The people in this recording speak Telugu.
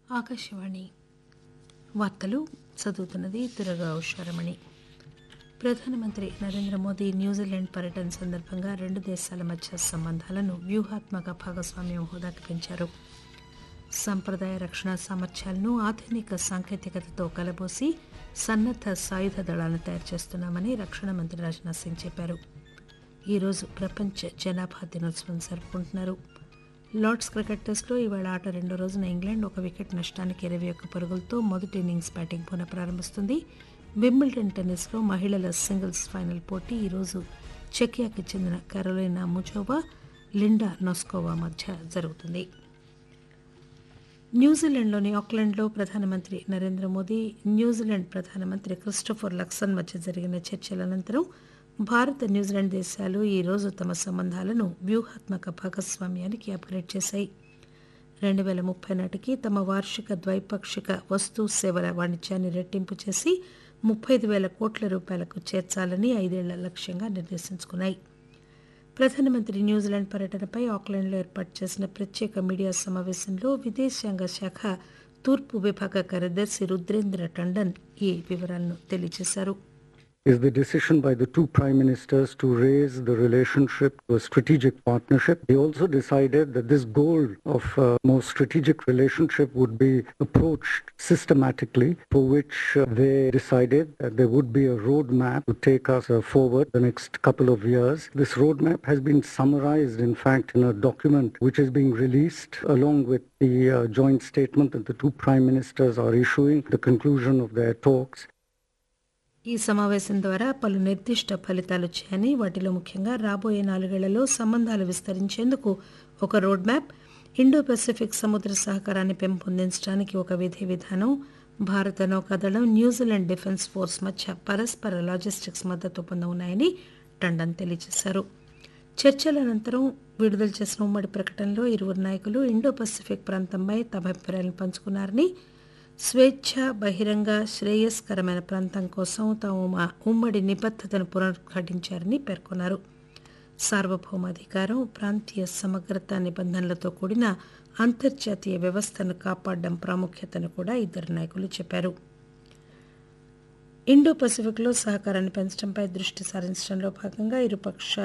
ఆకాశవాణి వార్తలు చదువుతున్నది దురగా ఉషారమణి ప్రధానమంత్రి నరేంద్ర మోదీ న్యూజిలాండ్ పర్యటన సందర్భంగా రెండు దేశాల మధ్య సంబంధాలను వ్యూహాత్మక భాగస్వామ్యం హోదాకి పెంచారు సంప్రదాయ రక్షణ సామర్థ్యాలను ఆధునిక సాంకేతికతతో కలబోసి సన్నద్ద సాయుధ దళాలను తయారు చేస్తున్నామని రక్షణ మంత్రి రాజ్నాథ్ సింగ్ చెప్పారు ఈరోజు ప్రపంచ జనాభా దినోత్సవం జరుపుకుంటున్నారు లార్డ్స్ క్రికెట్ టెస్టులో ఇవాళ ఆట రెండో రోజున ఇంగ్లాండ్ ఒక వికెట్ నష్టానికి ఇరవై ఒక్క పరుగులతో మొదటి ఇన్నింగ్స్ బ్యాటింగ్ పునః ప్రారంభిస్తుంది వింబిల్డన్ టెన్నిస్లో మహిళల సింగిల్స్ ఫైనల్ పోటీ ఈరోజు చెకియాకి చెందిన కరోలినా ముజోవా లిండా నోస్కోవా మధ్య జరుగుతుంది న్యూజిలాండ్లోని ఆక్లాండ్లో ప్రధానమంత్రి నరేంద్ర మోదీ న్యూజిలాండ్ ప్రధానమంత్రి క్రిస్టోఫర్ లక్సన్ మధ్య జరిగిన చర్చల అనంతరం భారత్ న్యూజిలాండ్ దేశాలు ఈ రోజు తమ సంబంధాలను వ్యూహాత్మక భాగస్వామ్యానికి అప్గ్రేడ్ చేశాయి రెండు వేల ముప్పై నాటికి తమ వార్షిక ద్వైపాక్షిక వస్తు సేవల వాణిజ్యాన్ని రెట్టింపు చేసి ముప్పై ఐదు వేల కోట్ల రూపాయలకు చేర్చాలని ఐదేళ్ల లక్ష్యంగా నిర్దేశించుకున్నాయి ప్రధానమంత్రి న్యూజిలాండ్ పర్యటనపై ఆక్లాండ్లో ఏర్పాటు చేసిన ప్రత్యేక మీడియా సమావేశంలో విదేశాంగ శాఖ తూర్పు విభాగ కార్యదర్శి రుద్రేంద్ర టండన్ ఈ వివరాలను తెలియజేశారు is the decision by the two prime ministers to raise the relationship to a strategic partnership. They also decided that this goal of a more strategic relationship would be approached systematically, for which uh, they decided that there would be a roadmap to take us uh, forward the next couple of years. This roadmap has been summarized, in fact, in a document which is being released along with the uh, joint statement that the two prime ministers are issuing, the conclusion of their talks. ఈ సమావేశం ద్వారా పలు నిర్దిష్ట ఫలితాలు వచ్చాయని వాటిలో ముఖ్యంగా రాబోయే నాలుగేళ్లలో సంబంధాలు విస్తరించేందుకు ఒక రోడ్ మ్యాప్ ఇండో పెసిఫిక్ సముద్ర సహకారాన్ని పెంపొందించడానికి ఒక విధి విధానం భారత నౌకాదళం న్యూజిలాండ్ డిఫెన్స్ ఫోర్స్ మధ్య పరస్పర లాజిస్టిక్స్ మద్దతు ఒప్పందం ఉన్నాయని టండన్ తెలియజేశారు చర్చల అనంతరం విడుదల చేసిన ఉమ్మడి ప్రకటనలో ఇరువురు నాయకులు ఇండో పసిఫిక్ ప్రాంతంపై తమ అభిప్రాయాలను పంచుకున్నారని స్వేచ్ఛ బహిరంగ శ్రేయస్కరమైన ప్రాంతం కోసం తాము మా ఉమ్మడి నిబద్ధతను పునరుద్ఘాటించారని పేర్కొన్నారు సార్వభౌమాధికారం ప్రాంతీయ సమగ్రత నిబంధనలతో కూడిన అంతర్జాతీయ వ్యవస్థను కాపాడడం ప్రాముఖ్యతను కూడా ఇద్దరు నాయకులు చెప్పారు ఇండో పసిఫిక్లో సహకారాన్ని పెంచడంపై దృష్టి సారించడంలో భాగంగా ఇరుపక్షాలు